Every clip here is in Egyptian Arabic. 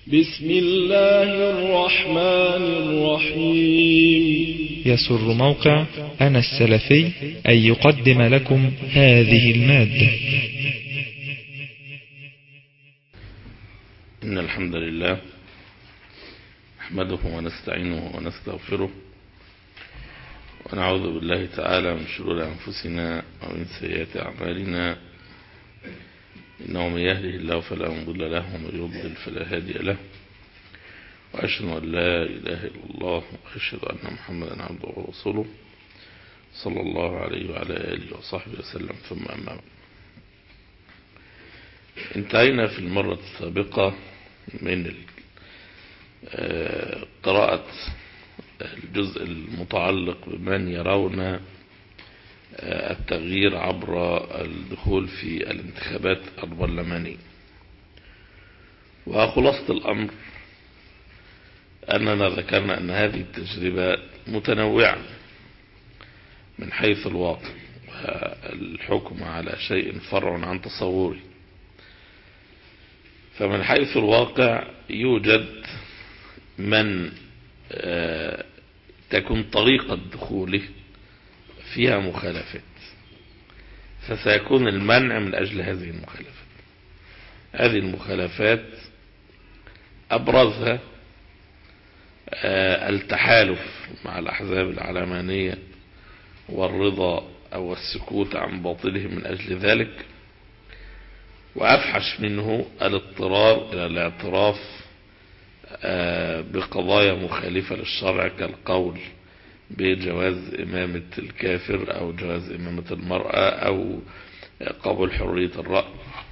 بسم الله الرحمن الرحيم يسر موقع أنا السلفي أن يقدم لكم هذه المادة إن الحمد لله نحمده ونستعينه ونستغفره ونعوذ بالله تعالى من شرور أنفسنا ومن سيئات أعمالنا إنه من يهده الله فلا مضل له ومن يضلل فلا هادي له وأشهد أن لا إله إلا الله وأشهد أن محمدا عبده ورسوله صلى الله عليه وعلى آله وصحبه وسلم ثم أما بعد انتهينا في المرة السابقة من قراءة الجزء المتعلق بمن يرون التغيير عبر الدخول في الانتخابات البرلمانية وخلاصة الأمر أننا ذكرنا أن هذه التجربة متنوعة من حيث الواقع والحكم على شيء فرع عن تصوري فمن حيث الواقع يوجد من تكون طريقة دخوله فيها مخالفات فسيكون المنع من أجل هذه المخالفات هذه المخالفات أبرزها التحالف مع الأحزاب العلمانية والرضا أو السكوت عن باطلهم من أجل ذلك وأفحش منه الاضطرار إلى الاعتراف بقضايا مخالفة للشرع كالقول بجواز إمامة الكافر أو جواز إمامة المرأة أو قبول حرية الرأي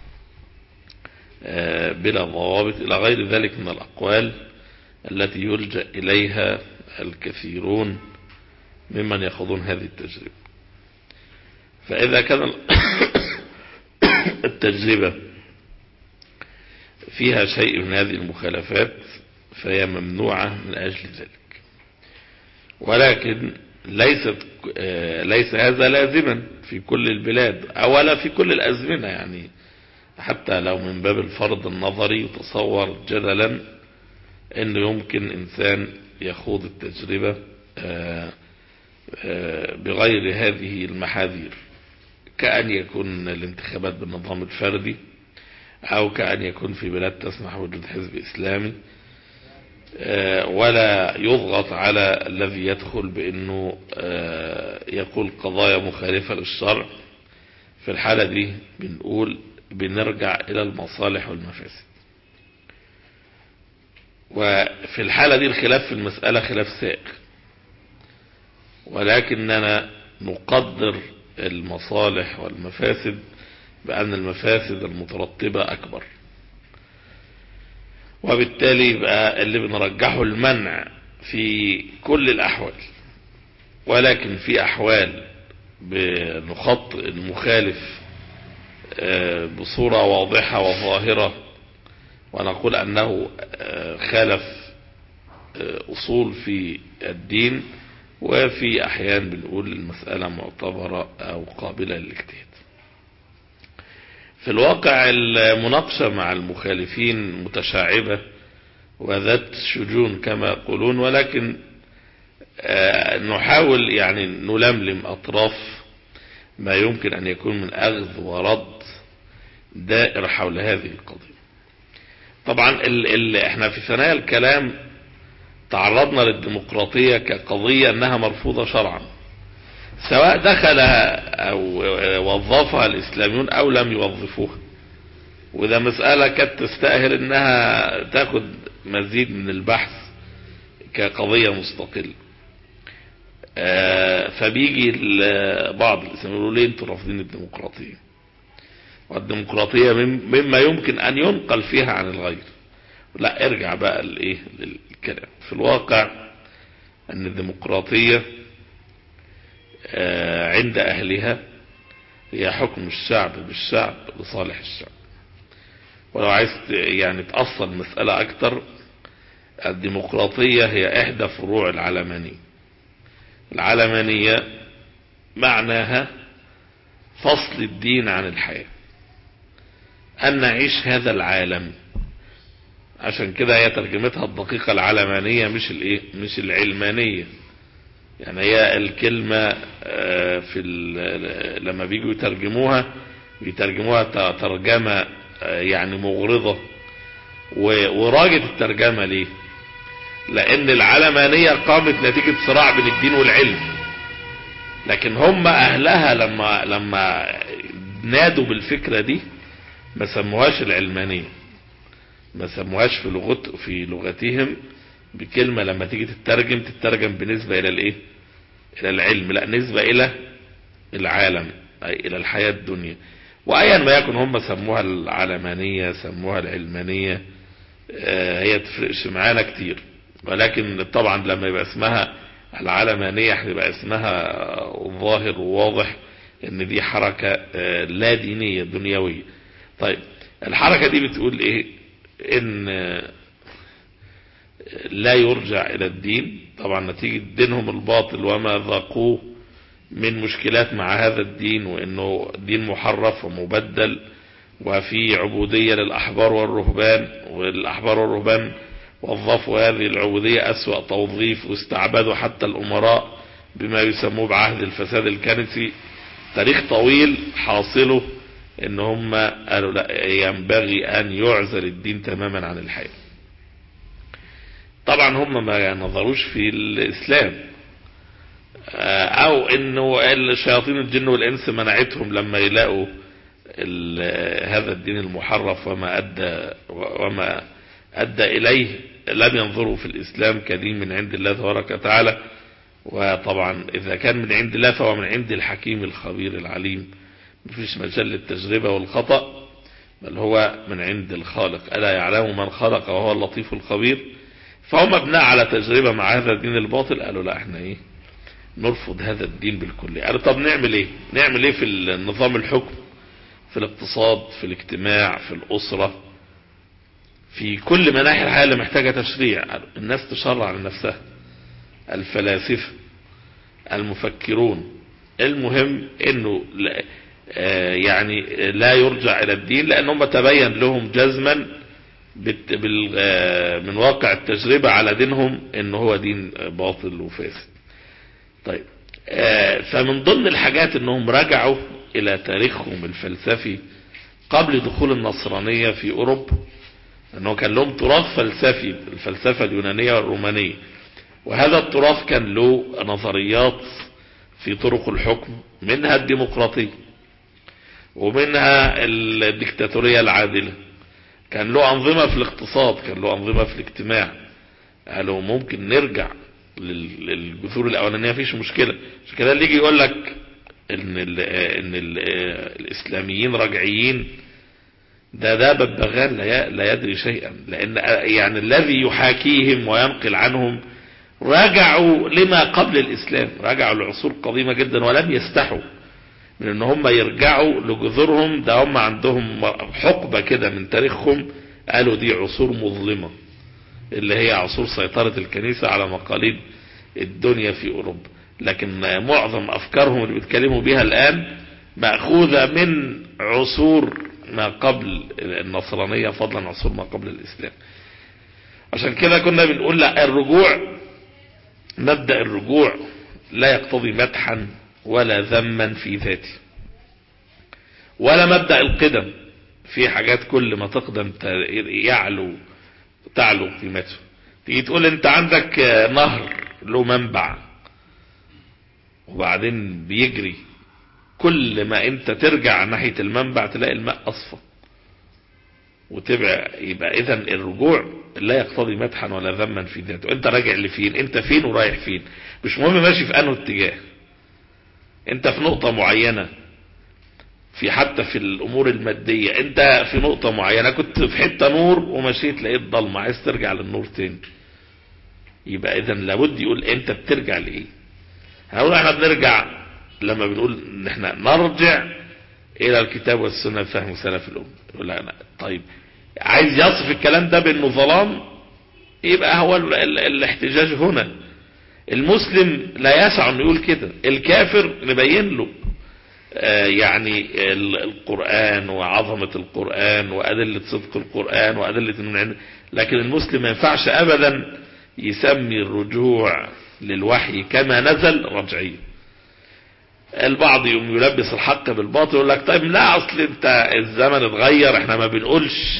بلا ضوابط إلى غير ذلك من الأقوال التي يلجأ إليها الكثيرون ممن يخوضون هذه التجربة فإذا كان التجربة فيها شيء من هذه المخالفات فهي ممنوعة من أجل ذلك ولكن ليست ليس هذا لازما في كل البلاد ولا في كل الأزمنة يعني حتى لو من باب الفرض النظري يتصور جدلا انه يمكن انسان يخوض التجربة بغير هذه المحاذير كأن يكون الانتخابات بالنظام الفردي او كأن يكون في بلاد تسمح بوجود حزب اسلامي ولا يضغط على الذي يدخل بانه يقول قضايا مخالفة للشرع في الحالة دي بنقول بنرجع الى المصالح والمفاسد وفي الحالة دي الخلاف في المسألة خلاف سائغ ولكننا نقدر المصالح والمفاسد بأن المفاسد المترتبة أكبر وبالتالي يبقى اللي بنرجحه المنع في كل الأحوال ولكن في أحوال بنخط المخالف بصورة واضحة وظاهرة ونقول أنه خالف أصول في الدين وفي أحيان بنقول المسألة معتبرة أو قابلة للاجتهاد في الواقع المناقشة مع المخالفين متشعبة وذات شجون كما يقولون ولكن نحاول يعني نلملم أطراف ما يمكن أن يكون من أخذ ورد دائر حول هذه القضية طبعا ال ال احنا في ثنايا الكلام تعرضنا للديمقراطية كقضية انها مرفوضة شرعا سواء دخلها او وظفها الاسلاميون او لم يوظفوها وده مسألة كانت تستأهل انها تاخد مزيد من البحث كقضية مستقلة فبيجي بعض الاسلاميين يقولوا ليه انتوا رافضين الديمقراطية والديمقراطية مما يمكن ان ينقل فيها عن الغير لا ارجع بقى للايه للكلام في الواقع ان الديمقراطية عند اهلها هي حكم الشعب بالشعب لصالح الشعب ولو عايز يعني تأصل مسألة اكتر الديمقراطية هي احدى فروع العلمانية العلمانية معناها فصل الدين عن الحياة أن نعيش هذا العالم عشان كده هي ترجمتها الدقيقة العلمانية مش الايه مش العلمانية يعني هي الكلمة في لما بيجوا يترجموها بيترجموها ترجمة يعني مغرضة وراجت الترجمة ليه لان العلمانية قامت نتيجة صراع بين الدين والعلم لكن هم اهلها لما لما نادوا بالفكرة دي ما سموهاش العلمانية ما سموهاش في لغت في لغتهم بكلمة لما تيجي تترجم تترجم بنسبة الى الايه الى العلم لا نسبة الى العالم اي الى الحياة الدنيا وايا ما يكن هم سموها العلمانية سموها العلمانية آه هي تفرقش معانا كتير ولكن طبعا لما يبقى اسمها العلمانية هيبقى اسمها ظاهر وواضح ان دي حركة آه لا دينية دنيوية طيب الحركة دي بتقول ايه ان لا يرجع الى الدين طبعا نتيجة دينهم الباطل وما ذاقوه من مشكلات مع هذا الدين وانه دين محرف ومبدل وفي عبودية للاحبار والرهبان والاحبار والرهبان وظفوا هذه العبودية اسوأ توظيف واستعبدوا حتى الامراء بما يسموه بعهد الفساد الكنسي تاريخ طويل حاصله ان هم قالوا لا ينبغي ان يعزل الدين تماما عن الحياة طبعا هم ما نظروش في الاسلام او انه الشياطين الجن والانس منعتهم لما يلاقوا هذا الدين المحرف وما ادى وما ادى اليه لم ينظروا في الاسلام كدين من عند الله تبارك وتعالى وطبعا اذا كان من عند الله فهو من عند الحكيم الخبير العليم مفيش مجال للتجربة والخطأ بل هو من عند الخالق ألا يعلم من خلق وهو اللطيف الخبير فهم مبنى على تجربة مع هذا الدين الباطل قالوا لا احنا ايه نرفض هذا الدين بالكلية قالوا طب نعمل ايه نعمل ايه في النظام الحكم في الاقتصاد في الاجتماع في الأسرة في كل مناحي الحياة اللي محتاجة تشريع الناس تشرع لنفسها الفلاسفة المفكرون المهم انه يعني لا يرجع الى الدين لانهم تبين لهم جزما من واقع التجربة على دينهم ان هو دين باطل وفاسد طيب فمن ضمن الحاجات انهم رجعوا الى تاريخهم الفلسفي قبل دخول النصرانية في اوروبا انه كان لهم تراث فلسفي الفلسفة اليونانية والرومانية وهذا التراث كان له نظريات في طرق الحكم منها الديمقراطية ومنها الدكتاتورية العادلة كان له أنظمة في الاقتصاد كان له أنظمة في الاجتماع قالوا ممكن نرجع للجذور الأولانية فيش مشكلة عشان كده اللي يجي يقول لك ان ال ان ال الاسلاميين رجعيين ده ده ببغان لا لا يدري شيئا لان يعني الذي يحاكيهم وينقل عنهم رجعوا لما قبل الاسلام رجعوا لعصور قديمة جدا ولم يستحوا من ان هم يرجعوا لجذورهم ده هم عندهم حقبة كده من تاريخهم قالوا دي عصور مظلمة اللي هي عصور سيطرة الكنيسة على مقاليد الدنيا في اوروبا لكن معظم افكارهم اللي بيتكلموا بيها الان مأخوذة من عصور ما قبل النصرانية فضلا عن عصور ما قبل الاسلام عشان كده كنا بنقول لا الرجوع مبدأ الرجوع لا يقتضي مدحا ولا ذما في ذاته ولا مبدأ القدم في حاجات كل ما تقدم يعلو تعلو قيمته تيجي تقول انت عندك نهر له منبع وبعدين بيجري كل ما انت ترجع ناحية المنبع تلاقي الماء اصفى وتبع يبقى اذا الرجوع لا يقتضي مدحا ولا ذما في ذاته انت راجع لفين انت فين ورايح فين مش مهم ماشي في انه اتجاه انت في نقطة معينة في حتى في الامور المادية انت في نقطة معينة كنت في حتة نور ومشيت لقيت ضلمة عايز ترجع للنور تاني يبقى اذا لابد يقول انت بترجع لايه هنقول احنا بنرجع لما بنقول ان احنا نرجع الى الكتاب والسنة فهم سلف الامة يقول لا طيب عايز يصف الكلام ده بانه ظلام يبقى هو ال ال الاحتجاج هنا المسلم لا يسع انه يقول كده الكافر نبين له آه يعني القرآن وعظمة القرآن وأدلة صدق القرآن وأدلة من لكن المسلم ما ينفعش ابدا يسمي الرجوع للوحي كما نزل رجعية البعض يوم يلبس الحق بالباطل يقول لك طيب لا اصل انت الزمن اتغير احنا ما بنقولش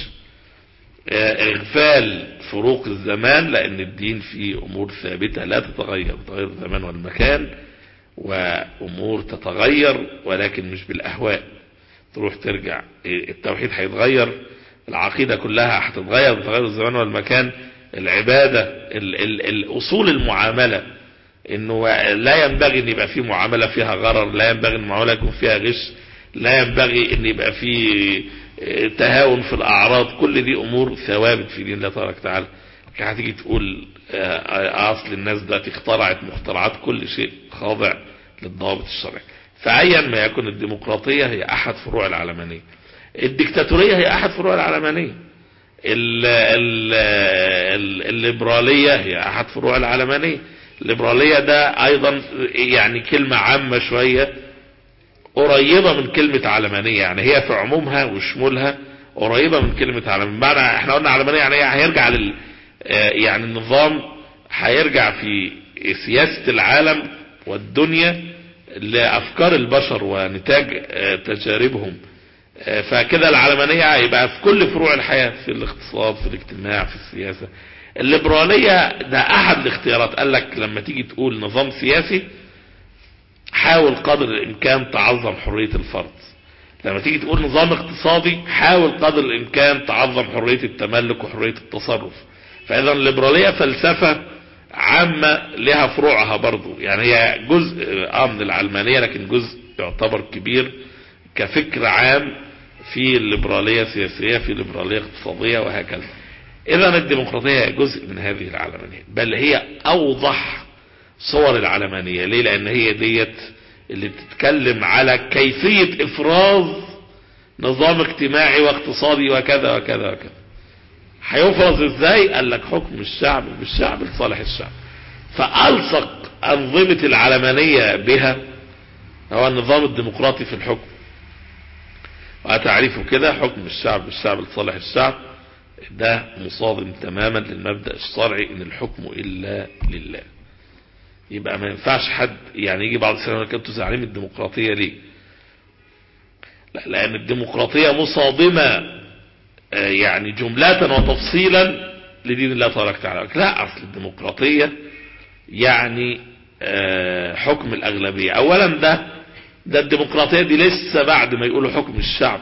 اغفال فروق الزمان لان الدين فيه امور ثابتة لا تتغير تغير الزمان والمكان وامور تتغير ولكن مش بالاهواء تروح ترجع التوحيد هيتغير العقيدة كلها هتتغير بتغير الزمان والمكان العبادة ال ال الاصول المعاملة انه لا ينبغي ان يبقى في معاملة فيها غرر لا ينبغي ان المعاملة يكون فيها غش لا ينبغي ان يبقى في تهاون في الاعراض كل دي امور ثوابت في دين الله تبارك وتعالى هتيجي تقول اصل الناس دلوقتي اخترعت مخترعات كل شيء خاضع للضوابط الشرعية فايا ما يكون الديمقراطية هي احد فروع العلمانية الدكتاتورية هي احد فروع العلمانية ال ال ال الليبرالية هي احد فروع العلمانية الليبرالية ده ايضا يعني كلمة عامة شوية قريبة من كلمة علمانية يعني هي في عمومها وشمولها قريبة من كلمة علمانية معنى احنا قلنا علمانية يعني هيرجع لل يعني النظام هيرجع في سياسة العالم والدنيا لأفكار البشر ونتاج تجاربهم فكده العلمانية هيبقى في كل فروع الحياة في الاقتصاد في الاجتماع في السياسة الليبرالية ده احد الاختيارات قال لك لما تيجي تقول نظام سياسي حاول قدر الامكان تعظم حرية الفرد لما تيجي تقول نظام اقتصادي حاول قدر الامكان تعظم حرية التملك وحرية التصرف فاذا الليبرالية فلسفة عامة لها فروعها برضو يعني هي جزء اه من العلمانية لكن جزء يعتبر كبير كفكر عام في الليبرالية سياسية في الليبرالية اقتصادية وهكذا اذا الديمقراطية جزء من هذه العلمانية بل هي اوضح صور العلمانية ليه لان هي ديت اللي بتتكلم على كيفية افراز نظام اجتماعي واقتصادي وكذا وكذا وكذا هيفرز ازاي قال لك حكم الشعب بالشعب لصالح الشعب فألصق أنظمة العلمانية بها هو النظام الديمقراطي في الحكم وتعريفه كده حكم الشعب بالشعب لصالح الشعب ده مصادم تماما للمبدأ الشرعي ان الحكم الا لله يبقى ما ينفعش حد يعني يجي بعض السنة انتوا زعلانين من الديمقراطية ليه لا لان الديمقراطية مصادمة يعني جملة وتفصيلا لدين الله تبارك وتعالى لا اصل الديمقراطية يعني حكم الاغلبية اولا ده ده الديمقراطية دي لسه بعد ما يقولوا حكم الشعب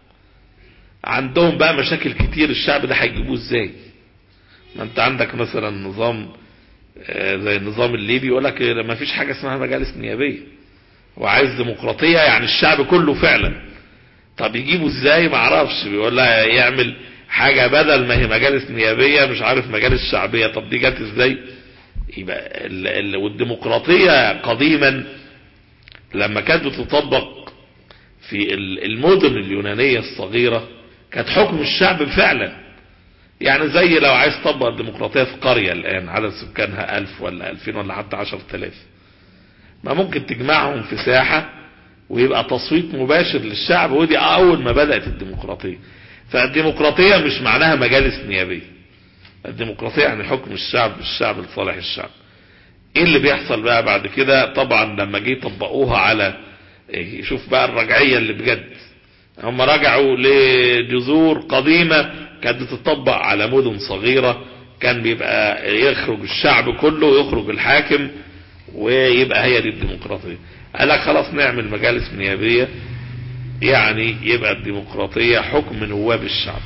عندهم بقى مشاكل كتير الشعب ده هيجيبوه ازاي ما انت عندك مثلا نظام زي النظام الليبي يقول لك ما فيش حاجة اسمها مجالس نيابية وعايز ديمقراطية يعني الشعب كله فعلا طب يجيبوا ازاي ما اعرفش بيقول لها يعمل حاجة بدل ما هي مجالس نيابية مش عارف مجالس شعبية طب دي جت ازاي يبقى ال ال والديمقراطية قديما لما كانت بتطبق في المدن اليونانية الصغيرة كانت حكم الشعب فعلا يعني زي لو عايز تطبق الديمقراطية في قرية الآن عدد سكانها ألف ولا ألفين ولا حتى عشر تلاف ما ممكن تجمعهم في ساحة ويبقى تصويت مباشر للشعب ودي أول ما بدأت الديمقراطية فالديمقراطية مش معناها مجالس نيابية الديمقراطية يعني حكم الشعب بالشعب لصالح الشعب ايه اللي بيحصل بقى بعد كده طبعا لما جه طبقوها على شوف بقى الرجعية اللي بجد هم رجعوا لجذور قديمة كانت بتطبق على مدن صغيرة كان بيبقى يخرج الشعب كله ويخرج الحاكم ويبقى هي دي الديمقراطية قال لك خلاص نعمل مجالس نيابية يعني يبقى الديمقراطية حكم نواب الشعب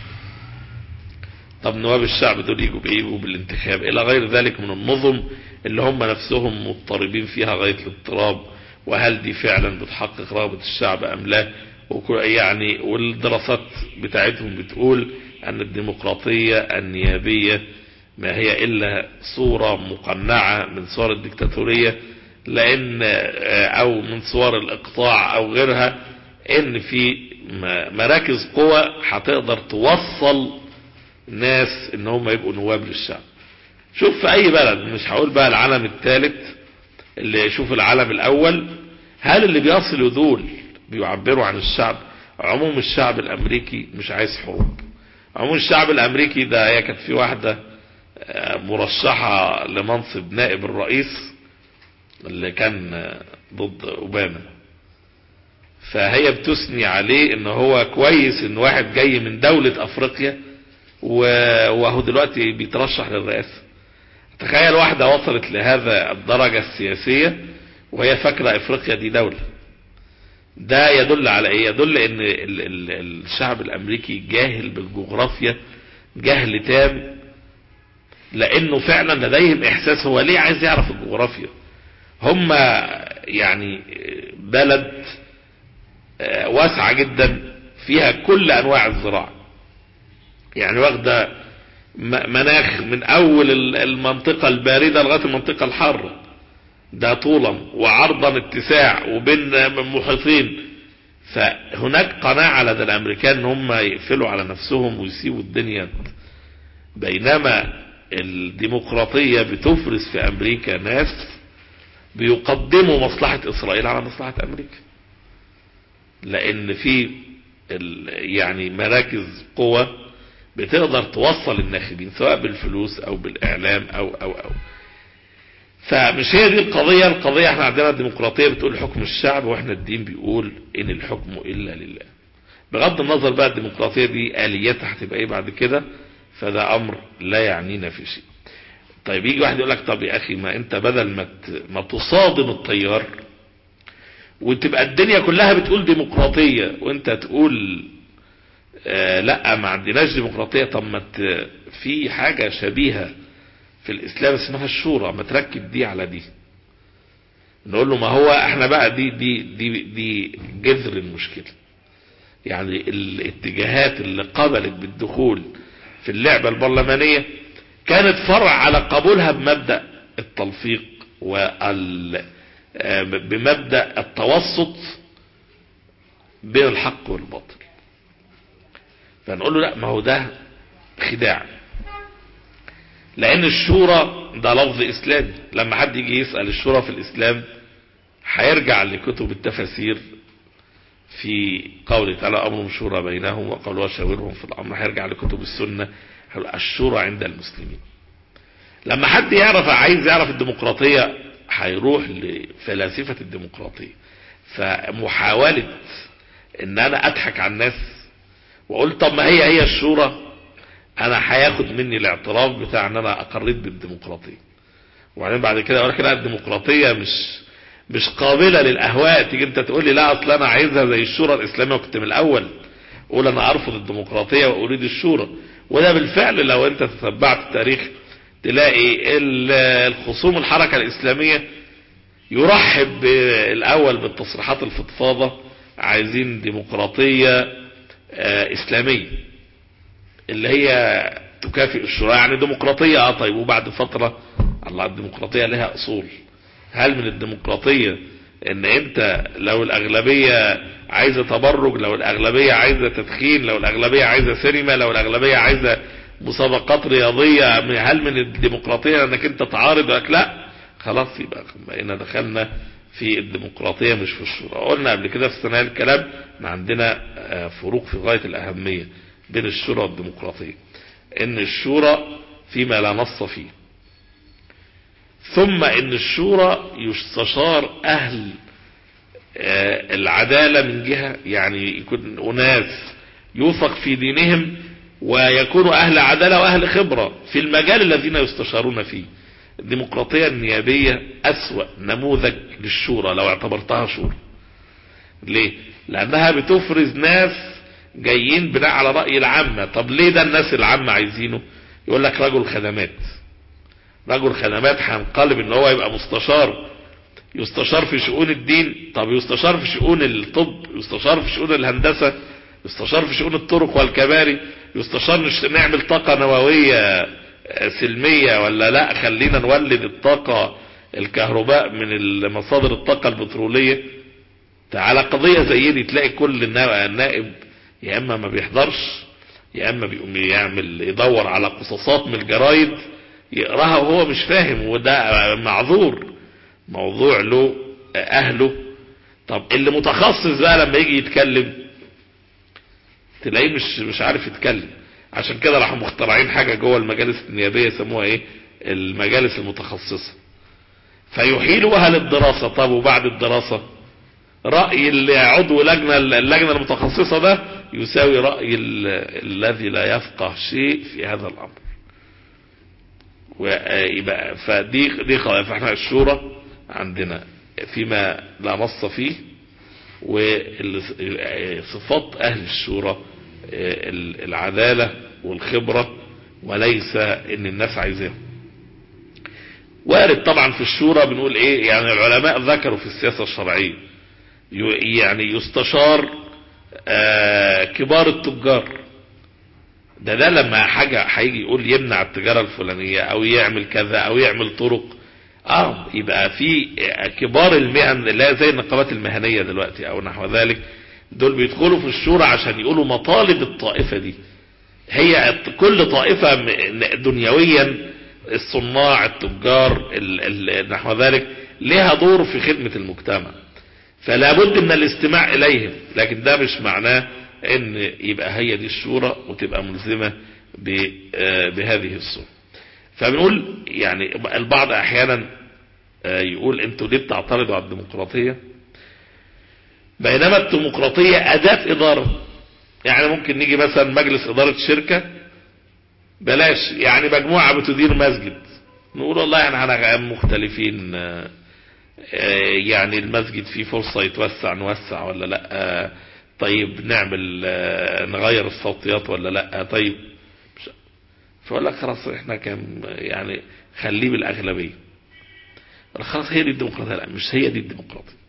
طب نواب الشعب دول يجوا بايه يجوا بالانتخاب الى غير ذلك من النظم اللي هم نفسهم مضطربين فيها غاية الاضطراب وهل دي فعلا بتحقق رغبة الشعب ام لا يعني والدراسات بتاعتهم بتقول ان الديمقراطية النيابية ما هي الا صورة مقنعة من صور الدكتاتورية لان او من صور الاقطاع او غيرها ان في مراكز قوة هتقدر توصل ناس ان هم يبقوا نواب للشعب شوف في اي بلد مش هقول بقى العالم الثالث اللي يشوف العالم الاول هل اللي بيصلوا دول بيعبروا عن الشعب عموم الشعب الامريكي مش عايز حروب عموم الشعب الامريكي ده هي كانت في واحدة مرشحة لمنصب نائب الرئيس اللي كان ضد اوباما فهي بتثني عليه ان هو كويس ان واحد جاي من دولة افريقيا وهو دلوقتي بيترشح للرئاسة تخيل واحدة وصلت لهذا الدرجة السياسية وهي فاكرة افريقيا دي دولة ده يدل على ايه يدل ان ال ال الشعب الامريكي جاهل بالجغرافيا جهل تام لانه فعلا لديهم احساس هو ليه عايز يعرف الجغرافيا هم يعني بلد واسعة جدا فيها كل انواع الزراعة يعني واخدة مناخ من اول المنطقة الباردة لغاية المنطقة الحارة ده طولا وعرضا اتساع وبين محيطين فهناك قناعة لدى الامريكان ان هم يقفلوا على نفسهم ويسيبوا الدنيا بينما الديمقراطية بتفرز في امريكا ناس بيقدموا مصلحة اسرائيل على مصلحة امريكا لان في يعني مراكز قوة بتقدر توصل الناخبين سواء بالفلوس او بالاعلام او او او فمش هي دي القضية القضية احنا عندنا الديمقراطية بتقول حكم الشعب واحنا الدين بيقول ان الحكم الا لله بغض النظر بقى الديمقراطية دي الياتها هتبقى ايه بعد كده فده امر لا يعنينا في شيء طيب يجي واحد يقول لك طب يا اخي ما انت بدل ما ما تصادم التيار وتبقى الدنيا كلها بتقول ديمقراطية وانت تقول آه لا ما عندناش ديمقراطية طب ما في حاجة شبيهة في الاسلام اسمها الشورى ما تركب دي على دي نقول له ما هو احنا بقى دي دي دي دي جذر المشكلة يعني الاتجاهات اللي قبلت بالدخول في اللعبة البرلمانية كانت فرع على قبولها بمبدأ التلفيق وال بمبدأ التوسط بين الحق والباطل فنقول له لا ما هو ده خداع لان الشورى ده لفظ اسلامي لما حد يجي يسأل الشورى في الاسلام هيرجع لكتب التفاسير في قوله تعالى امر شورى بينهم وقالوا وشاورهم في الامر هيرجع لكتب السنة الشورى عند المسلمين لما حد يعرف عايز يعرف الديمقراطية هيروح لفلاسفة الديمقراطية فمحاولة ان انا اضحك على الناس واقول طب ما هي هي الشورى انا هياخد مني الاعتراف بتاع ان انا اقريت بالديمقراطية وبعدين بعد كده اقول لك لا الديمقراطية مش مش قابلة للاهواء تيجي انت تقول لي لا اصل انا عايزها زي الشورى الاسلامية وكنت من الاول اقول انا ارفض الديمقراطية واريد الشورى وده بالفعل لو انت تتبعت التاريخ تلاقي الخصوم الحركة الاسلامية يرحب الاول بالتصريحات الفضفاضة عايزين ديمقراطية اسلامية اللي هي تكافئ الشورى يعني ديمقراطية اه طيب وبعد فترة الله الديمقراطية لها اصول هل من الديمقراطية ان انت لو الاغلبية عايزة تبرج لو الاغلبية عايزة تدخين لو الاغلبية عايزة سينما لو الاغلبية عايزة مسابقات رياضية هل من الديمقراطية انك انت تعارض لك لا خلاص يبقى بقينا دخلنا في الديمقراطية مش في الشورى قلنا قبل كده في ثنايا الكلام ان عندنا فروق في غاية الاهمية بين الشورى والديمقراطية ان الشورى فيما لا نص فيه ثم ان الشورى يستشار اهل العدالة من جهة يعني يكون اناس يوثق في دينهم ويكونوا اهل عدالة واهل خبرة في المجال الذين يستشارون فيه الديمقراطية النيابية اسوأ نموذج للشورى لو اعتبرتها شورى ليه لانها بتفرز ناس جايين بناء على رأي العامة طب ليه ده الناس العامة عايزينه يقول لك رجل خدمات رجل خدمات هينقلب ان هو يبقى مستشار يستشار في شؤون الدين طب يستشار في شؤون الطب يستشار في شؤون الهندسة يستشار في شؤون الطرق والكباري يستشار نعمل طاقة نووية سلمية ولا لا خلينا نولد الطاقة الكهرباء من مصادر الطاقة البترولية على قضية زي دي تلاقي كل النائب يا اما ما بيحضرش يا اما بيقوم يعمل يدور على قصصات من الجرايد يقراها وهو مش فاهم وده معذور موضوع له اهله طب اللي متخصص بقى لما يجي يتكلم تلاقيه مش مش عارف يتكلم عشان كده راحوا مخترعين حاجة جوه المجالس النيابية يسموها ايه المجالس المتخصصة فيحيلوها للدراسة طب وبعد الدراسة رأي اللي عضو لجنة اللجنة المتخصصة ده يساوي رأي ال- الذي لا يفقه شيء في هذا الأمر ويبقى فدي دي خلاص فاحنا الشورى عندنا فيما لا نص فيه وصفات أهل الشورى العدالة والخبرة وليس ان الناس عايزاه وارد طبعا في الشورى بنقول ايه يعني العلماء ذكروا في السياسة الشرعية ي- يعني يستشار آه، كبار التجار ده ده لما حاجة هيجي يقول يمنع التجارة الفلانية او يعمل كذا او يعمل طرق اه يبقى في كبار المهن اللي هي زي النقابات المهنية دلوقتي او نحو ذلك دول بيدخلوا في الشورى عشان يقولوا مطالب الطائفة دي هي كل طائفة م- دنيويا الصناع التجار ال- ال- نحو ذلك لها دور في خدمة المجتمع فلا بد من الاستماع اليهم لكن ده مش معناه ان يبقى هي دي الشورى وتبقى ملزمة ب- آه بهذه الصورة فبنقول يعني البعض احيانا آه يقول انتوا ليه بتعترضوا على الديمقراطية بينما الديمقراطية اداة ادارة يعني ممكن نيجي مثلا مجلس ادارة شركة بلاش يعني مجموعة بتدير مسجد نقول والله احنا احنا مختلفين آه، آه، يعني المسجد فيه فرصة يتوسع نوسع ولا لا آه، طيب نعمل آه، نغير الصوتيات ولا لا طيب مش- فأقول لك خلاص احنا كان يعني خليه بالأغلبية خلاص هي دي الديمقراطية لا مش هي دي الديمقراطية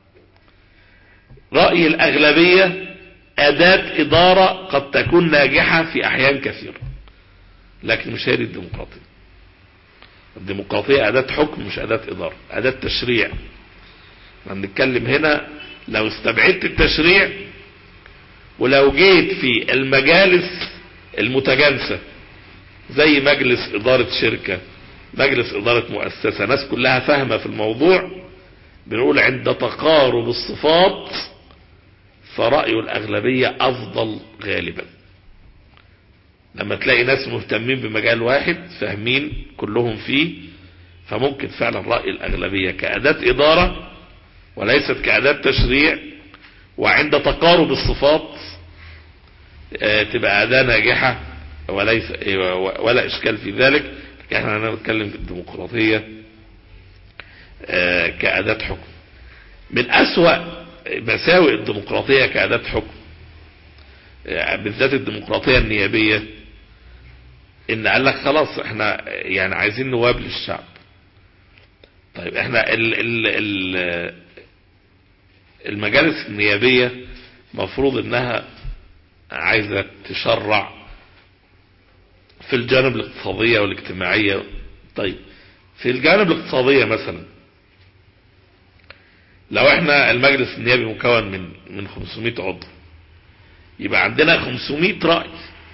رأي الأغلبية أداة إدارة قد تكون ناجحة في أحيان كثيرة لكن مش هي دي الديمقراطية الديمقراطية أداة حكم مش أداة إدارة أداة تشريع احنا بنتكلم هنا لو استبعدت التشريع ولو جيت في المجالس المتجانسة زي مجلس إدارة شركة مجلس إدارة مؤسسة ناس كلها فاهمة في الموضوع بنقول عند تقارب الصفات فرأي الأغلبية أفضل غالبا لما تلاقي ناس مهتمين بمجال واحد فاهمين كلهم فيه فممكن فعلا رأي الأغلبية كأداة إدارة وليست كأداة تشريع وعند تقارب الصفات آه، تبقى أداة ناجحة وليس آه، ولا إشكال في ذلك لكن احنا نتكلم في الديمقراطية آه، كأداة حكم من أسوأ مساوئ الديمقراطية كأداة حكم آه، بالذات الديمقراطية النيابية ان قال لك خلاص احنا يعني عايزين نواب للشعب طيب احنا ال ال ال المجالس النيابية مفروض انها عايزة تشرع في الجانب الاقتصادية والاجتماعية طيب في الجانب الاقتصادية مثلا لو احنا المجلس النيابي مكون من من 500 عضو يبقى عندنا 500 رأي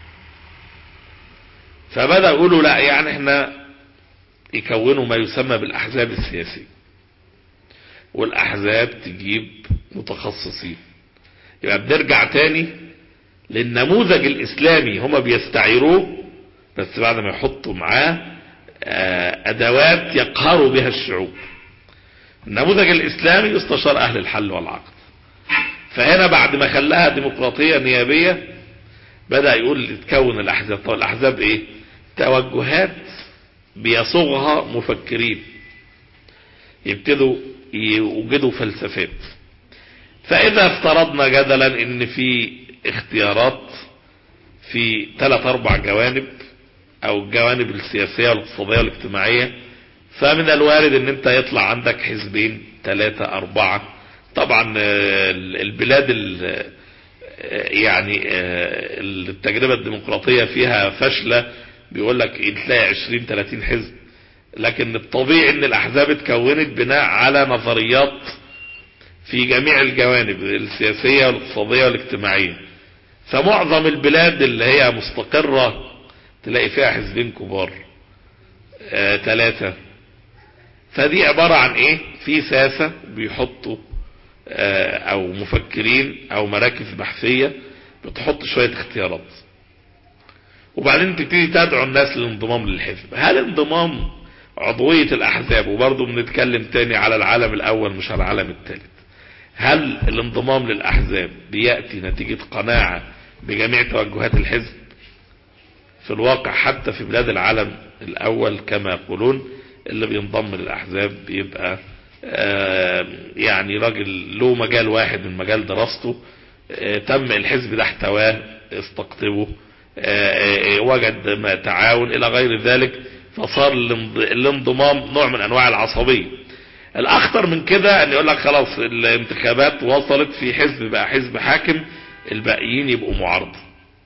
فبدأ يقولوا لا يعني احنا يكونوا ما يسمى بالأحزاب السياسية والأحزاب تجيب متخصصين يبقى بنرجع تاني للنموذج الإسلامي هما بيستعيروه بس بعد ما يحطوا معاه آه، أدوات يقهروا بها الشعوب النموذج الإسلامي يستشار أهل الحل والعقد فهنا بعد ما خلاها ديمقراطية نيابية بدأ يقول تكون الأحزاب طب الأحزاب إيه توجهات بيصوغها مفكرين يبتدوا يوجدوا فلسفات فإذا افترضنا جدلا ان في اختيارات في ثلاث اربع جوانب او الجوانب السياسية والاقتصادية والاجتماعية فمن الوارد ان انت يطلع عندك حزبين ثلاثة اربعة طبعا آه، البلاد ال- آه، يعني آه، التجربة الديمقراطية فيها فشلة بيقول لك تلاقي 20 30 حزب لكن الطبيعي ان الاحزاب اتكونت بناء على نظريات في جميع الجوانب السياسية والاقتصادية والاجتماعية فمعظم البلاد اللي هي مستقرة تلاقي فيها حزبين كبار آه، ثلاثة فدي عبارة عن ايه في ساسة بيحطوا آه، او مفكرين او مراكز بحثية بتحط شوية اختيارات وبعدين تبتدي تدعو الناس للانضمام للحزب هل انضمام عضوية الاحزاب وبرضه بنتكلم تاني على العالم الاول مش على العالم الثالث هل الانضمام للاحزاب بيأتي نتيجة قناعة بجميع توجهات الحزب في الواقع حتى في بلاد العالم الاول كما يقولون اللي بينضم للاحزاب بيبقى يعني راجل له مجال واحد من مجال دراسته تم الحزب ده احتواه استقطبه وجد ما تعاون الى غير ذلك فصار الانضمام نوع من انواع العصبية الاخطر من كده ان يقول لك خلاص الانتخابات وصلت في حزب بقى حزب حاكم الباقيين يبقوا معارضة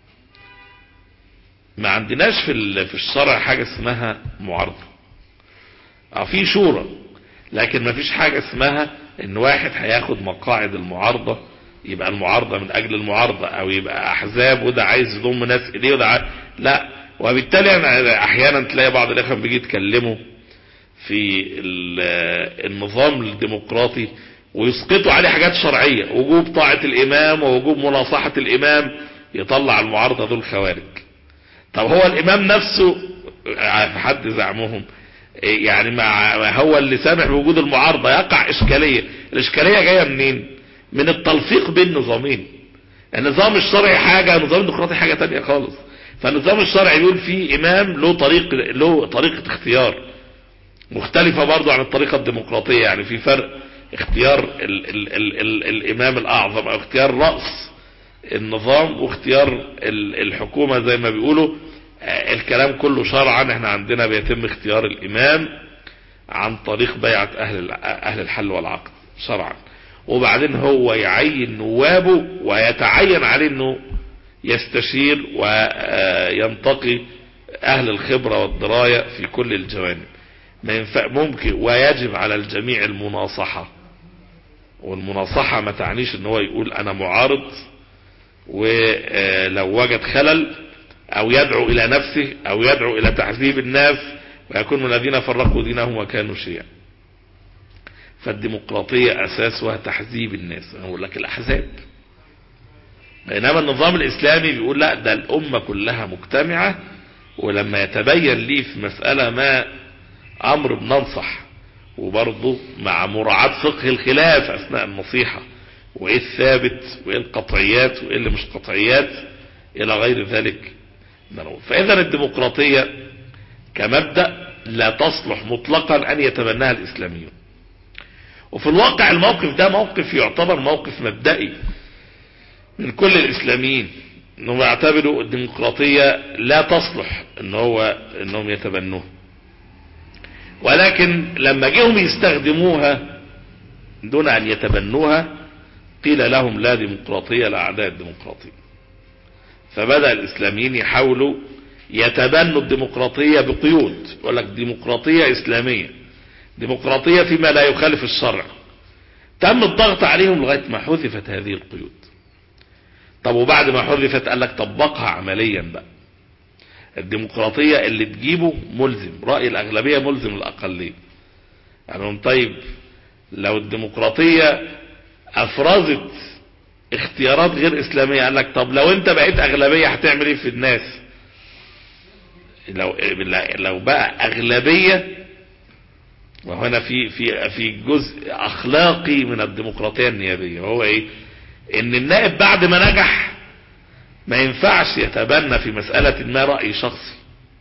ما عندناش في في الشرع حاجة اسمها معارضة اه في شورى لكن ما فيش حاجة اسمها ان واحد هياخد مقاعد المعارضة يبقى المعارضة من اجل المعارضة او يبقى احزاب وده عايز يضم ناس اليه وده عايز لا وبالتالي أنا احيانا تلاقي بعض الاخوة بيجي يتكلموا في النظام الديمقراطي ويسقطوا عليه حاجات شرعية وجوب طاعة الامام ووجوب مناصحة الامام يطلع المعارضة دول خوارج طب هو الامام نفسه في حد زعمهم يعني مع هو اللي سامح بوجود المعارضة يقع اشكالية الاشكالية جاية منين من التلفيق بين نظامين النظام الشرعي حاجة النظام الديمقراطي حاجة تانية خالص فالنظام الشرعي بيقول فيه امام له طريق له طريقة اختيار مختلفة برضو عن الطريقة الديمقراطية يعني في فرق اختيار ال ال ال ال الامام الاعظم او اختيار رأس النظام واختيار الحكومة زي ما بيقولوا الكلام كله شرعا احنا عندنا بيتم اختيار الامام عن طريق بيعة اهل اهل الحل والعقد شرعا وبعدين هو يعين نوابه ويتعين عليه انه يستشير وينتقي اهل الخبرة والدراية في كل الجوانب ما ينفع ممكن ويجب على الجميع المناصحة والمناصحة ما تعنيش ان هو يقول انا معارض ولو وجد خلل او يدعو الى نفسه او يدعو الى تحذيب الناس ويكون من الذين فرقوا دينهم وكانوا شيعا فالديمقراطية اساسها تحذيب الناس انا اقول لك الاحزاب بينما النظام الاسلامي بيقول لا ده الامة كلها مجتمعة ولما يتبين لي في مسألة ما امر بننصح وبرضه مع مراعاة فقه الخلاف اثناء النصيحة وايه الثابت وايه القطعيات وايه اللي مش قطعيات الى غير ذلك فاذا الديمقراطية كمبدأ لا تصلح مطلقا ان يتبناها الاسلاميون وفي الواقع الموقف ده موقف يعتبر موقف مبدئي من كل الاسلاميين انهم يعتبروا الديمقراطية لا تصلح ان هو انهم يتبنوها ولكن لما جيهم يستخدموها دون ان يتبنوها قيل لهم لا ديمقراطية لاعداء الديمقراطية فبدأ الاسلاميين يحاولوا يتبنوا الديمقراطية بقيود يقول لك ديمقراطية اسلامية ديمقراطية فيما لا يخالف الشرع تم الضغط عليهم لغاية ما حذفت هذه القيود طب وبعد ما حذفت قال لك طبقها عمليا بقى الديمقراطية اللي تجيبه ملزم رأي الأغلبية ملزم الأقلية يعني طيب لو الديمقراطية أفرزت اختيارات غير إسلامية قال لك طب لو أنت بقيت أغلبية هتعمل إيه في الناس لو لو بقى أغلبية وهنا في في في جزء أخلاقي من الديمقراطية النيابية وهو إيه إن النائب بعد ما نجح ما ينفعش يتبنى في مسألة ما رأي شخصي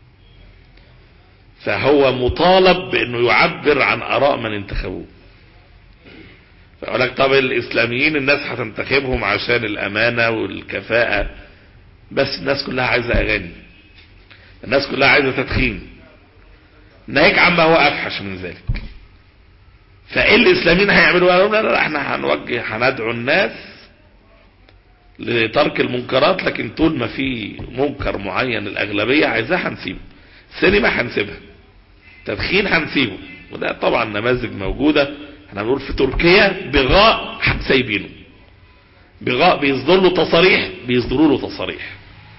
فهو مطالب بانه يعبر عن اراء من انتخبوه فيقول لك طب الاسلاميين الناس هتنتخبهم عشان الامانة والكفاءة بس الناس كلها عايزة اغاني الناس كلها عايزة تدخين ناهيك عما هو افحش من ذلك فايه الاسلاميين هيعملوا لا لا احنا هنوجه هندعو الناس لترك المنكرات لكن طول ما في منكر معين الاغلبية عايزاه هنسيبه سينما هنسيبها تدخين هنسيبه وده طبعا نماذج موجودة احنا بنقول في تركيا بغاء سايبينه بغاء بيصدر له تصاريح بيصدروا له تصاريح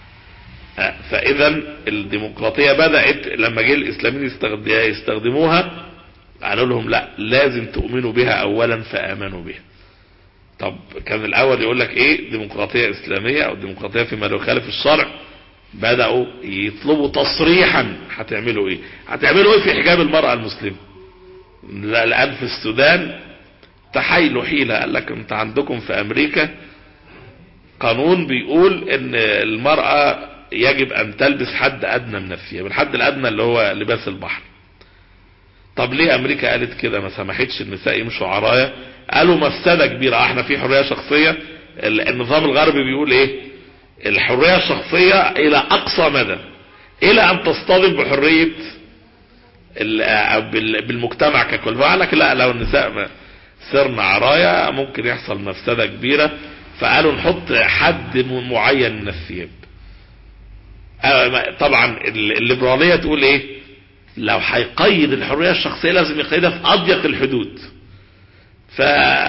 فاذا الديمقراطية بدأت لما جه الاسلاميين يستخدموها قالوا لهم لا لازم تؤمنوا بها اولا فامنوا بها طب كان الاول يقول لك ايه ديمقراطية اسلامية او ديمقراطية فيما لا يخالف الشرع بدأوا يطلبوا تصريحا هتعملوا ايه هتعملوا ايه في حجاب المرأة المسلمة لا- الآن في السودان تحايلوا حيلة قال لك انت عندكم في امريكا قانون بيقول ان المرأة يجب ان تلبس حد ادنى من الثياب الحد الادنى اللي هو لباس البحر طب ليه امريكا قالت كده ما سمحتش النساء يمشوا عرايا قالوا مفسدة كبيرة آه، احنا في حرية شخصية ال- النظام الغربي بيقول ايه الحرية الشخصية الى اقصى مدى الى ان تصطدم بحرية ال- آه، بال- بالمجتمع ككل فقال لك لا لو النساء ما صرنا عرايا ممكن يحصل مفسدة كبيرة فقالوا نحط حد م- معين من الثياب آه، ما- طبعا ال- الليبرالية تقول ايه لو هيقيد الحرية الشخصية لازم يقيدها في اضيق الحدود ف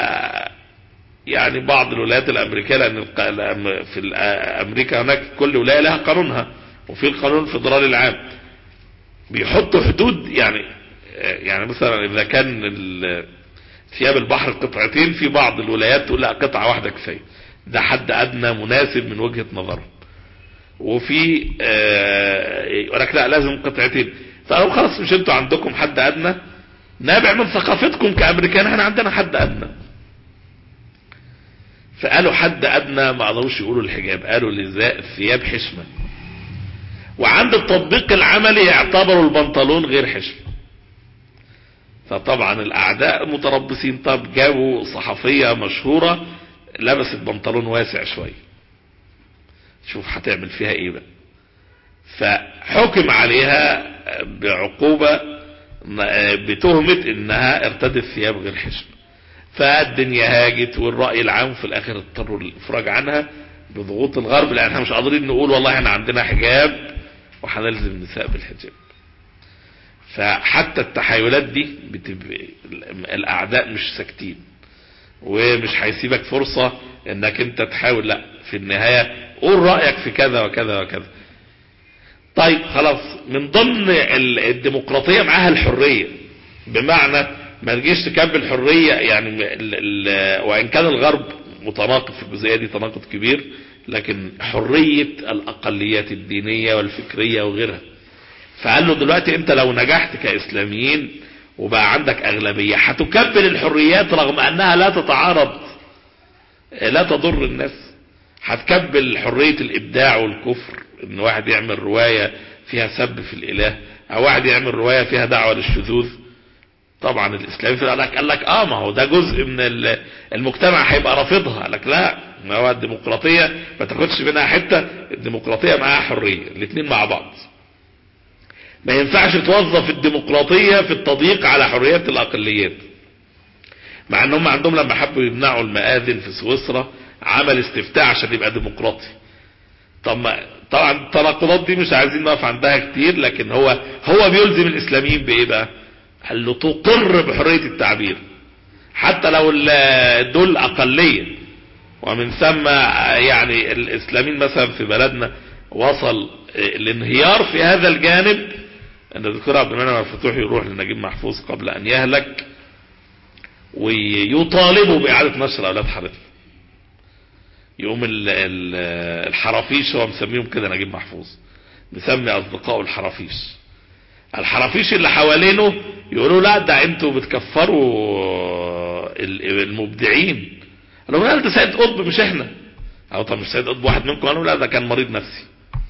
يعني بعض الولايات الامريكيه لان الق- الأم- في ال- امريكا هناك كل ولايه لها قانونها وفي القانون الفدرالي العام بيحطوا حدود يعني يعني مثلا اذا كان ال- ثياب البحر قطعتين في بعض الولايات تقول لا قطعه واحده كفايه ده حد ادنى مناسب من وجهه نظرهم وفي آه، يقول لك لا لازم قطعتين فقالوا خلاص مش انتوا عندكم حد ادنى نابع من ثقافتكم كامريكان احنا عندنا حد ادنى فقالوا حد ادنى ما قدروش يقولوا الحجاب قالوا لزاء الثياب حشمه وعند التطبيق العملي اعتبروا البنطلون غير حشمه فطبعا الاعداء متربصين طب جابوا صحفيه مشهوره لبست بنطلون واسع شويه شوف هتعمل فيها ايه بقى فحكم عليها بعقوبة بتهمة انها ارتدت ثياب غير حشمة فالدنيا هاجت والرأي العام في الاخر اضطروا للافراج عنها بضغوط الغرب لان احنا مش قادرين نقول والله احنا عندنا حجاب وهنلزم النساء بالحجاب فحتى التحايلات دي بتبقى الاعداء مش ساكتين ومش هيسيبك فرصة انك انت تحاول لا في النهاية قول رأيك في كذا وكذا وكذا طيب خلاص من ضمن ال- الديمقراطية معاها الحرية بمعنى ما نجيش تكمل حرية يعني ال ال وان كان الغرب متناقض في الجزئية دي تناقض كبير لكن حرية الاقليات الدينية والفكرية وغيرها فقال له دلوقتي انت لو نجحت كاسلاميين وبقى عندك اغلبية هتكمل الحريات رغم انها لا تتعارض لا تضر الناس هتكبل حرية الابداع والكفر ان واحد يعمل رواية فيها سب في الاله او واحد يعمل رواية فيها دعوة للشذوذ طبعا الاسلام قال لك قال لك اه ما هو ده جزء من ال- المجتمع هيبقى رافضها قال لك لا ما هو الديمقراطية ما تاخدش منها حتة الديمقراطية معاها حرية الاثنين مع بعض ما ينفعش توظف الديمقراطية في التضييق على حريات الاقليات مع ان هم عندهم لما حبوا يمنعوا المآذن في سويسرا عمل استفتاء عشان يبقى ديمقراطي طب ما طبعا التناقضات دي مش عايزين نقف عندها كتير لكن هو هو بيلزم الاسلاميين بايه بقى قال له تقر بحرية التعبير حتى لو ال- دول اقلية ومن ثم يعني الاسلاميين مثلا في بلدنا وصل الانهيار في هذا الجانب ان الدكتور عبد المنعم الفتوح يروح لنجيب محفوظ قبل ان يهلك ويطالبوا بإعادة نشر أولاد حارتنا يقوم ال- ال- الحرافيش هو مسميهم كده نجيب محفوظ مسمي أصدقائه الحرافيش الحرافيش اللي حوالينه يقولوا لا ده انتوا بتكفروا ال- المبدعين قالوا لا ده سيد قطب مش احنا او طب مش سيد قطب واحد منكم قالوا لا ده كان مريض نفسي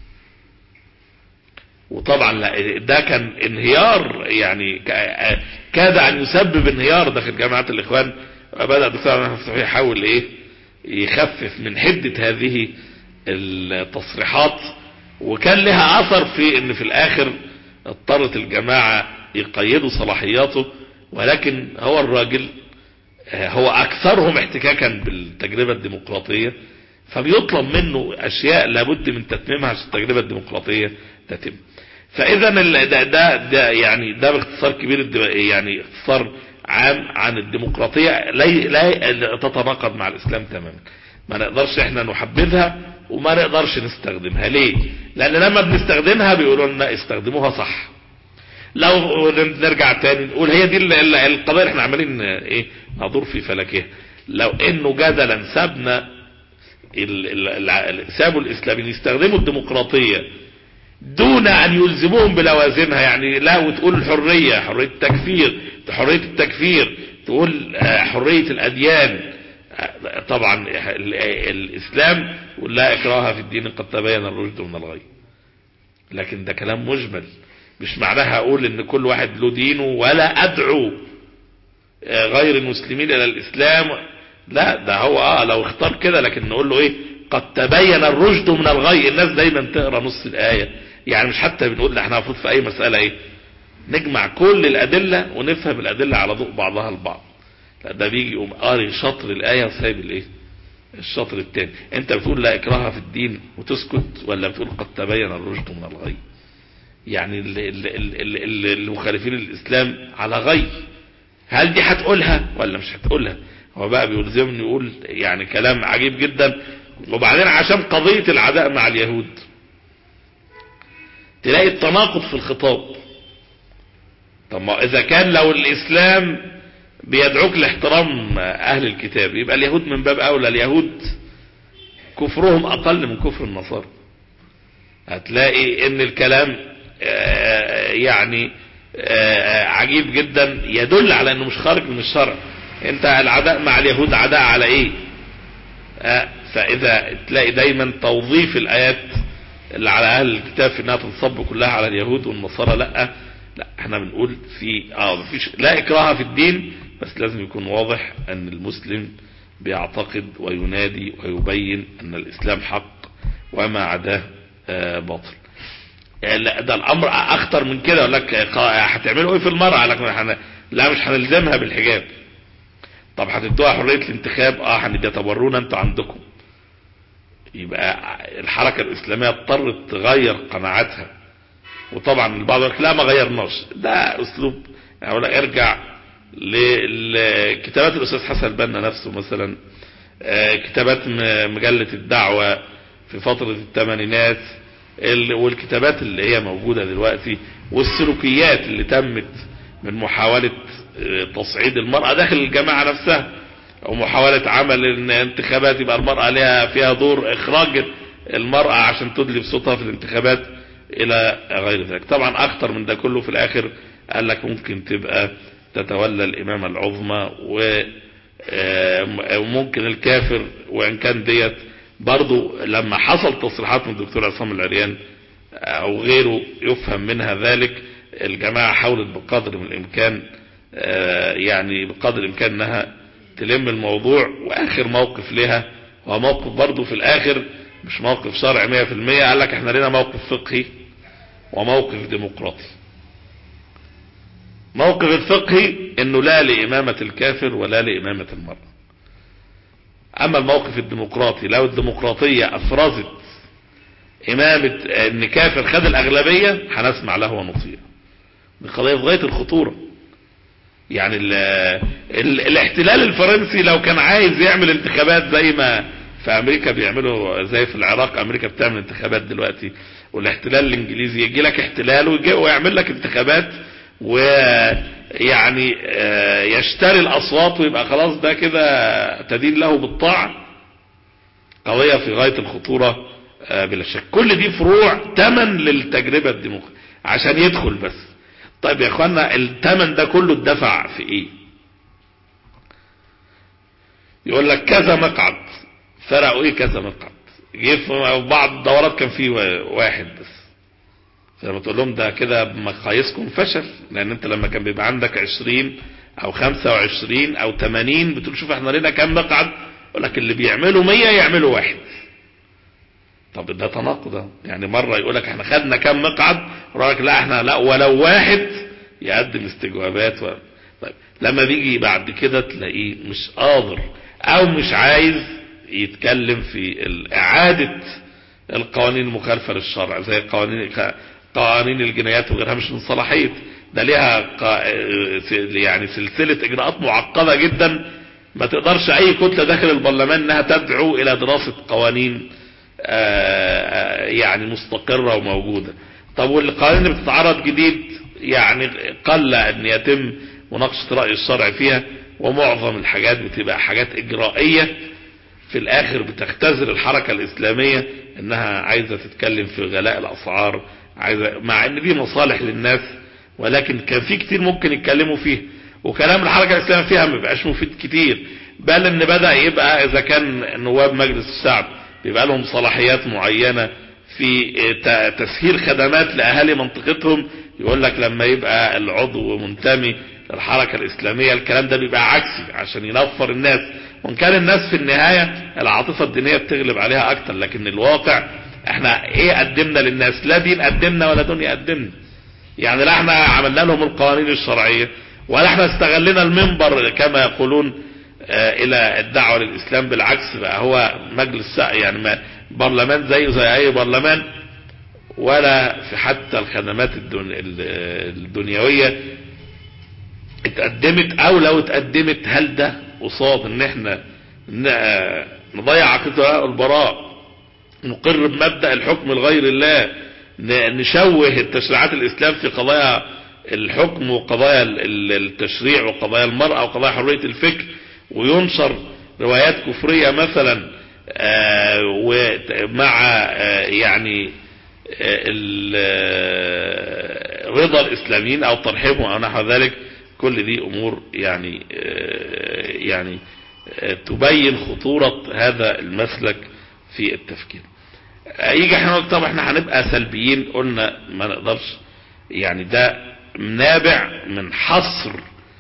وطبعا لا ده كان انهيار يعني ك- كاد ان يسبب انهيار داخل جامعات الاخوان بدأ الدكتور عبد المفتوح يحاول ايه يخفف من حدة هذه التصريحات وكان لها اثر في ان في الاخر اضطرت الجماعة يقيدوا صلاحياته ولكن هو الراجل آه، هو اكثرهم احتكاكا بالتجربة الديمقراطية فبيطلب منه اشياء لابد من تتميمها عشان التجربة الديمقراطية تتم فاذا ال- ده, ده, ده يعني ده باختصار كبير الد- يعني اختصار عام عن الديمقراطية لا, لا تتناقض مع الاسلام تماما ما نقدرش احنا نحبذها وما نقدرش نستخدمها ليه لان لما بنستخدمها بيقولوا لنا استخدموها صح لو نرجع تاني نقول هي دي ال- ال- القضايا اللي احنا عمالين ايه ندور في فلكها لو انه جدلا سابنا ال- ال- ال- سابوا الاسلاميين يستخدموا الديمقراطية دون ان يلزموهم بلوازمها يعني لا وتقول الحرية حرية التكفير حرية التكفير تقول آه، حرية الاديان آه، طبعا ال- الاسلام يقول لا اكراه في الدين قد تبين الرشد من الغي لكن ده كلام مجمل مش معناها اقول ان كل واحد له دينه ولا ادعو آه، غير المسلمين الى الاسلام لا ده هو اه لو اختار كده لكن نقول له ايه قد تبين الرشد من الغي الناس دايما تقرا نص الايه يعني مش حتى بنقول احنا المفروض في اي مساله ايه نجمع كل الادله ونفهم الادله على ضوء بعضها البعض لا ده بيجي يقوم قاري شطر الايه وسايب الايه الشطر الثاني انت بتقول لا اكراه في الدين وتسكت ولا بتقول قد تبين الرشد من الغي يعني ال- ال- ال- ال- ال- المخالفين الاسلام على غي هل دي هتقولها ولا مش هتقولها هو بقى بيلزمني يقول يعني كلام عجيب جدا وبعدين عشان قضية العداء مع اليهود تلاقي التناقض في الخطاب طب ما اذا كان لو الاسلام بيدعوك لاحترام اهل الكتاب يبقى اليهود من باب اولى اليهود كفرهم اقل من كفر النصارى هتلاقي ان الكلام آه، يعني آه، عجيب جدا يدل على انه مش خارج من الشرع انت العداء مع اليهود عداء على ايه آه، فاذا تلاقي دايما توظيف الايات اللي على اهل الكتاب في انها تنصب كلها على اليهود والنصارى لا لا احنا بنقول في اه مفيش لا اكراه في الدين بس لازم يكون واضح ان المسلم بيعتقد وينادي ويبين ان الاسلام حق وما عداه آه، باطل يعني لا ده الامر اخطر من كده يقول لك قا- هتعملوا ايه في المرأة لك هن- لا مش هنلزمها بالحجاب طب هتدوها حرية الانتخاب اه هنديها طب ورونا انتوا عندكم يبقى الحركة الاسلامية اضطرت تغير قناعاتها وطبعا البعض يقول لك لا ما غيرناش ده اسلوب يعني أقول لك ارجع لكتابات الاستاذ حسن البنا نفسه مثلا آه، كتابات م- مجلة الدعوة في فترة الثمانينات ال- والكتابات اللي هي موجودة دلوقتي والسلوكيات اللي تمت من محاولة آه، تصعيد المرأة داخل الجماعة نفسها او محاولة عمل ان انتخابات يبقى المرأة لها فيها دور اخراج المرأة عشان تدلي بصوتها في الانتخابات الى غير ذلك طبعا اكتر من ده كله في الاخر قال لك ممكن تبقى تتولى الامامة العظمى و آه، وممكن الكافر وان كان ديت برضو لما حصل تصريحات من الدكتور عصام العريان او غيره يفهم منها ذلك الجماعة حاولت بقدر من الامكان آه، يعني بقدر الامكان انها تلم الموضوع واخر موقف لها هو موقف برضو في الاخر مش موقف شرعي 100% قال لك احنا لنا موقف فقهي وموقف ديمقراطي موقف الفقهي انه لا لامامة الكافر ولا لامامة المرأة اما الموقف الديمقراطي لو الديمقراطية افرزت امامة ان كافر خد الاغلبية هنسمع له ونطيع دي قضية في غاية الخطورة يعني ال ال الاحتلال الفرنسي لو كان عايز يعمل انتخابات زي ما في امريكا بيعملوا زي في العراق امريكا بتعمل انتخابات دلوقتي والاحتلال الانجليزي يجي لك احتلال ويجي ويعمل لك انتخابات ويعني آه، يشتري الاصوات ويبقى خلاص ده كده تدين له بالطاعة قضية في غاية الخطورة آه، بلا شك كل دي فروع تمن للتجربة الديمقراطية عشان يدخل بس طيب يا اخوانا التمن ده كله اتدفع في ايه يقول لك كذا مقعد فرقوا ايه كذا مقعد جه في بعض الدورات كان فيه واحد بس فلما تقول لهم ده كده بمقاييسكم فشل لان انت لما كان بيبقى عندك 20 او 25 او 80 بتقول شوف احنا لنا كام مقعد يقول لك اللي بيعملوا 100 يعملوا واحد طب ده تناقض ده. يعني مرة يقول لك احنا خدنا كام مقعد يقول لك لا احنا لا ولو واحد يقدم استجوابات و... طيب لما بيجي بعد كده تلاقيه مش قادر او مش عايز يتكلم في ال- اعادة القوانين المخالفة للشرع زي قوانين قوانين الجنايات وغيرها مش من صلاحية ده ليها قا... يعني سلسلة اجراءات معقدة جدا ما تقدرش اي كتلة داخل البرلمان انها تدعو الى دراسة قوانين آه، يعني مستقرة وموجودة طب والقوانين اللي بتتعرض جديد يعني قل ان يتم مناقشة رأي الشرع فيها ومعظم الحاجات بتبقى حاجات اجرائية في الاخر بتختزل الحركة الاسلامية انها عايزة تتكلم في غلاء الاسعار عايزة مع ان دي مصالح للناس ولكن كان في كتير ممكن يتكلموا فيه وكلام الحركة الاسلامية فيها ما بيبقاش مفيد كتير بل ان بدأ يبقى اذا كان نواب مجلس الشعب بيبقى لهم صلاحيات معينة في تسهيل خدمات لأهالي منطقتهم يقول لك لما يبقى العضو منتمي للحركة الإسلامية الكلام ده بيبقى عكسي عشان ينفر الناس وان كان الناس في النهاية العاطفة الدينية بتغلب عليها أكتر لكن الواقع احنا ايه قدمنا للناس لا دين قدمنا ولا دنيا قدمنا يعني لا احنا عملنا لهم القوانين الشرعية ولا احنا استغلنا المنبر كما يقولون اه الى الدعوة للاسلام بالعكس بقى هو مجلس يعني ما برلمان زيه زي اي برلمان ولا في حتى الخدمات الدن... الدنيوية اتقدمت او لو اتقدمت هل ده قصاد ان احنا نضيع عقيدة البراء نقر بمبدأ الحكم لغير الله نشوه التشريعات الاسلام في قضايا الحكم وقضايا التشريع وقضايا المرأة وقضايا حرية الفكر وينشر روايات كفرية مثلا ومع يعني رضا الاسلاميين او ترحيبهم او نحو ذلك كل دي امور يعني يعني تبين خطورة هذا المسلك في التفكير يجي احنا نقول طب احنا هنبقى سلبيين قلنا ما نقدرش يعني ده نابع من حصر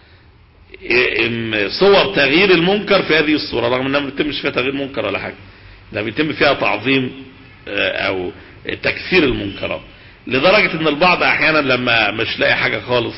صور تغيير المنكر في هذه الصورة رغم انها ما بيتمش فيها تغيير منكر ولا حاجة ده بيتم فيها تعظيم او تكثير المنكرات لدرجة ان البعض احيانا لما مش لاقي حاجة خالص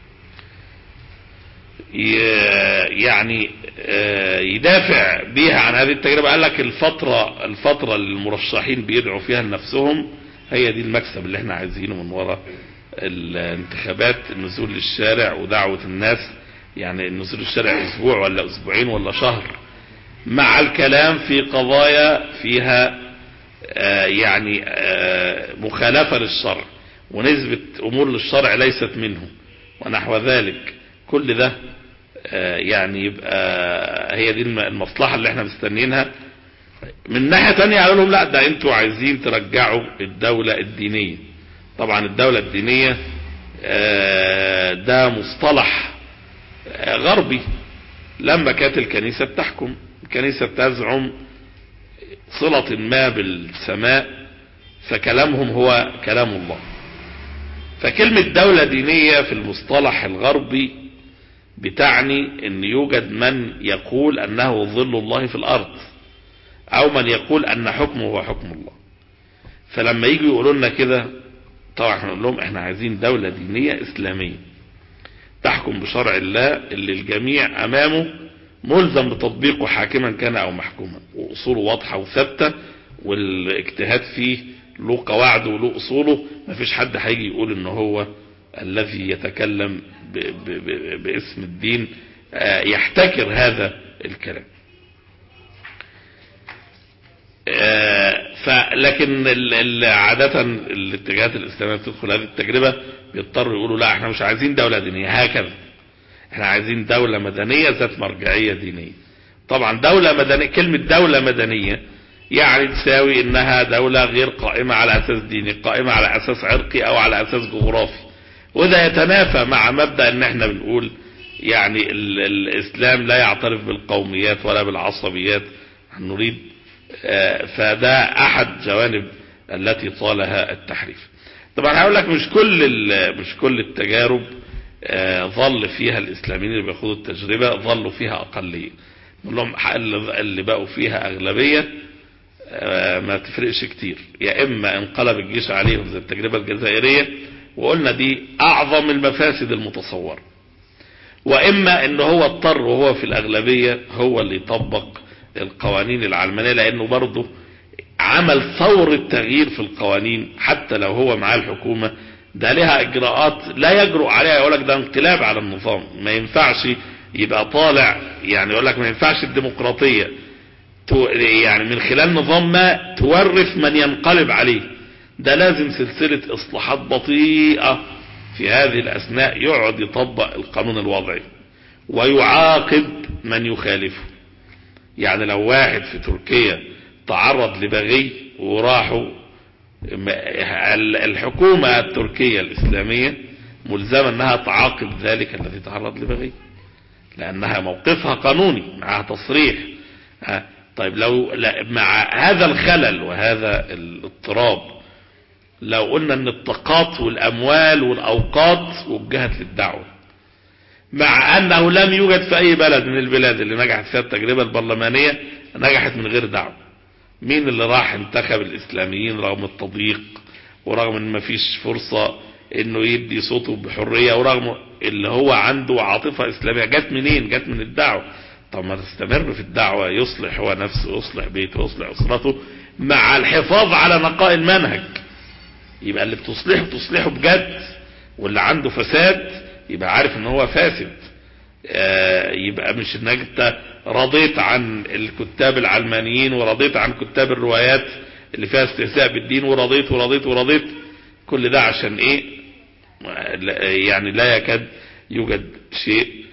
يعني يدافع بيها عن هذه التجربة قال لك الفترة الفترة اللي المرشحين بيدعوا فيها لنفسهم هي دي المكسب اللي احنا عايزينه من وراء الانتخابات النزول للشارع ودعوة الناس يعني النزول للشارع اسبوع ولا اسبوعين ولا شهر مع الكلام في قضايا فيها آه يعني آه مخالفة للشرع ونسبة امور للشرع ليست منه ونحو ذلك كل ده آه يعني يبقى هي دي المصلحة اللي احنا مستنيينها من ناحية تانية قالوا لهم لا ده انتوا عايزين ترجعوا الدولة الدينية طبعا الدولة الدينية ده مصطلح غربي لما كانت الكنيسة بتحكم الكنيسة بتزعم صلة ما بالسماء فكلامهم هو كلام الله فكلمة دولة دينية في المصطلح الغربي بتعني ان يوجد من يقول انه ظل الله في الارض او من يقول ان حكمه هو حكم الله فلما يجوا يقولوا لنا كده طبعا احنا نقول لهم احنا عايزين دولة دينية اسلامية تحكم بشرع الله اللي الجميع امامه ملزم بتطبيقه حاكما كان او محكوما واصوله واضحة وثابتة والاجتهاد فيه له قواعده وله اصوله مفيش حد هيجي يقول ان هو الذي يتكلم ب ب ب باسم الدين يحتكر هذا الكلام فلكن عادة الاتجاهات الاسلامية بتدخل هذه التجربة بيضطروا يقولوا لا احنا مش عايزين دولة دينية هكذا احنا عايزين دولة مدنية ذات مرجعية دينية طبعا دولة مدنية كلمة دولة مدنية يعني تساوي انها دولة غير قائمة على اساس ديني قائمة على اساس عرقي او على اساس جغرافي وده يتنافى مع مبدأ ان احنا بنقول يعني ال الاسلام لا يعترف بالقوميات ولا بالعصبيات نريد فده احد جوانب التي طالها التحريف طبعا هقول لك مش كل مش كل التجارب ظل فيها الاسلاميين اللي بياخدوا التجربة ظلوا فيها اقلية نقول لهم اللي بقوا فيها اغلبية ما تفرقش كتير يا اما انقلب الجيش عليهم زي التجربة الجزائرية وقلنا دي اعظم المفاسد المتصورة واما ان هو اضطر وهو في الاغلبية هو اللي يطبق القوانين العلمانية لانه برضه عمل ثور التغيير في القوانين حتى لو هو معاه الحكومة ده لها اجراءات لا يجرؤ عليها يقول لك ده انقلاب على النظام ما ينفعش يبقى طالع يعني يقول لك ما ينفعش الديمقراطية يعني من خلال نظام ما تورث من ينقلب عليه ده لازم سلسلة اصلاحات بطيئة في هذه الاثناء يقعد يطبق القانون الوضعي ويعاقب من يخالفه يعني لو واحد في تركيا تعرض لبغي وراحوا الحكومة التركية الإسلامية ملزمة أنها تعاقب ذلك الذي تعرض لبغي لأنها موقفها قانوني معها تصريح طيب لو مع هذا الخلل وهذا الاضطراب لو قلنا ان الطاقات والاموال والاوقات وجهت للدعوة مع انه لم يوجد في اي بلد من البلاد اللي نجحت فيها التجربة البرلمانية نجحت من غير دعوة مين اللي راح انتخب الاسلاميين رغم التضييق ورغم ان مفيش فرصة انه يدي صوته بحرية ورغم اللي هو عنده عاطفة اسلامية جت منين جت من الدعوة طب ما تستمر في الدعوة يصلح هو نفسه يصلح بيته يصلح اسرته مع الحفاظ على نقاء المنهج يبقى اللي بتصلحه تصلحه بجد واللي عنده فساد يبقى عارف ان هو فاسد يبقى مش انك انت رضيت عن الكتاب العلمانيين ورضيت عن كتاب الروايات اللي فيها استهزاء بالدين ورضيت ورضيت ورضيت كل ده عشان ايه يعني لا يكاد يوجد شيء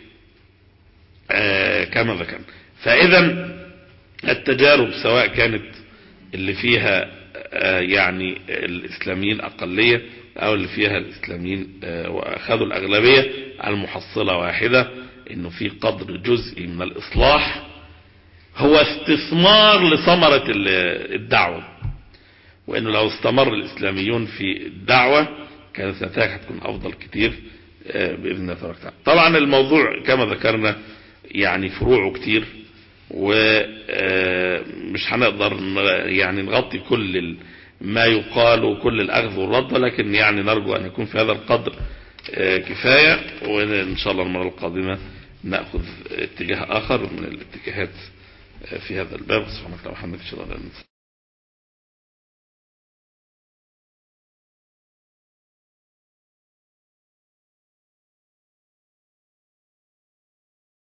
كما ذكرنا فاذا التجارب سواء كانت اللي فيها يعني الاسلاميين اقلية او اللي فيها الاسلاميين واخذوا الاغلبية المحصلة واحدة انه في قدر جزئي من الاصلاح هو استثمار لثمرة الدعوة وانه لو استمر الاسلاميون في الدعوة كانت النتائج هتكون افضل كتير باذن الله تبارك وتعالى طبعا الموضوع كما ذكرنا يعني فروعه كتير ومش هنقدر يعني نغطي كل ما يقال وكل الاخذ والرد لكن يعني نرجو ان يكون في هذا القدر كفاية وان شاء الله المرة القادمة نأخذ اتجاه اخر من الاتجاهات في هذا الباب سبحانك اللهم وبحمدك اشهد ان لا اله الا انت